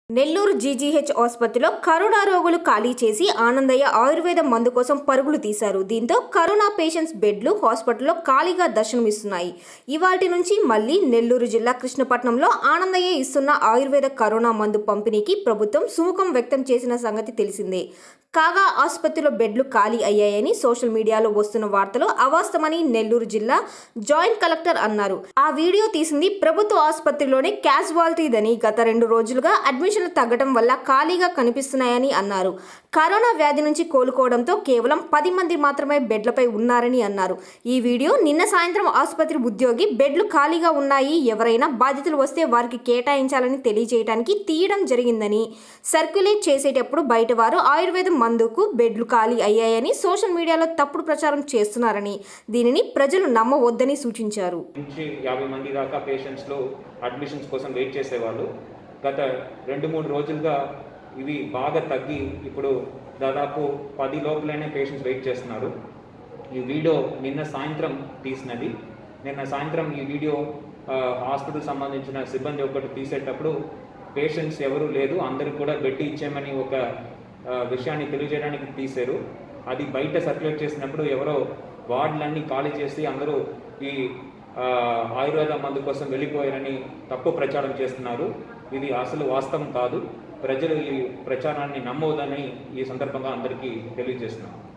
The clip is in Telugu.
నెల్లూరు జీజీహెచ్ ఆసుపత్రిలో కరోనా రోగులు ఖాళీ చేసి ఆనందయ్య ఆయుర్వేద మందు కోసం పరుగులు తీశారు దీంతో కరోనా పేషెంట్స్ బెడ్లు హాస్పిటల్లో ఖాళీగా దర్శనమిస్తున్నాయి ఇవాటి నుంచి మళ్ళీ నెల్లూరు జిల్లా కృష్ణపట్నంలో ఆనందయ్య ఇస్తున్న ఆయుర్వేద కరోనా మందు పంపిణీకి ప్రభుత్వం సుముఖం వ్యక్తం చేసిన సంగతి తెలిసిందే కాగా ఆసుపత్రిలో బెడ్లు ఖాళీ అయ్యాయని సోషల్ మీడియాలో వస్తున్న వార్తలు అవాస్తవమని నెల్లూరు జిల్లా జాయింట్ కలెక్టర్ అన్నారు ఆ వీడియో తీసింది ప్రభుత్వ ఆసుపత్రిలోనే క్యాజువాలిటీదని గత రెండు రోజులుగా అడ్మిషన్లు తగ్గడం వల్ల ఖాళీగా కనిపిస్తున్నాయని అన్నారు కరోనా వ్యాధి నుంచి కోలుకోవడంతో కేవలం పది మంది మాత్రమే బెడ్లపై ఉన్నారని అన్నారు ఈ వీడియో నిన్న సాయంత్రం ఆసుపత్రి ఉద్యోగి బెడ్లు ఖాళీగా ఉన్నాయి ఎవరైనా బాధితులు వస్తే వారికి కేటాయించాలని తెలియజేయడానికి తీయడం జరిగిందని సర్క్యులేట్ చేసేటప్పుడు బయట వారు ఆయుర్వేదం మందుకు బెడ్లు ఖాళీ అయ్యాయని సోషల్ మీడియాలో తప్పుడు ప్రచారం చేస్తున్నారని దీనిని ప్రజలు నమ్మవద్దని సూచించారు నుంచి యాభై మంది దాకా పేషెంట్స్లో అడ్మిషన్స్ కోసం వెయిట్ చేసేవాళ్ళు గత రెండు మూడు రోజులుగా ఇవి బాగా తగ్గి ఇప్పుడు దాదాపు పది లోపలనే పేషెంట్స్ వెయిట్ చేస్తున్నారు ఈ వీడియో నిన్న సాయంత్రం తీసినది నిన్న సాయంత్రం ఈ వీడియో ఆ, హాస్పిటల్ సంబంధించిన సిబ్బంది ఒకటి తీసేటప్పుడు పేషెంట్స్ ఎవరు లేదు అందరికి కూడా బెడ్ ఇచ్చేయమని ఒక ఆ, విషయాన్ని తెలియజేయడానికి తీశారు అది బయట సర్క్యులేట్ చేసినప్పుడు ఎవరో వార్డులన్నీ ఖాళీ చేసి అందరూ ఈ ఆ, ఆయుర్వేద మందు కోసం వెళ్ళిపోయారని తప్పు ప్రచారం చేస్తున్నారు ఇది అసలు వాస్తవం కాదు ప్రజలు ఈ ప్రచారాన్ని నమ్మవద్దని ఈ సందర్భంగా అందరికీ తెలియజేస్తున్నాను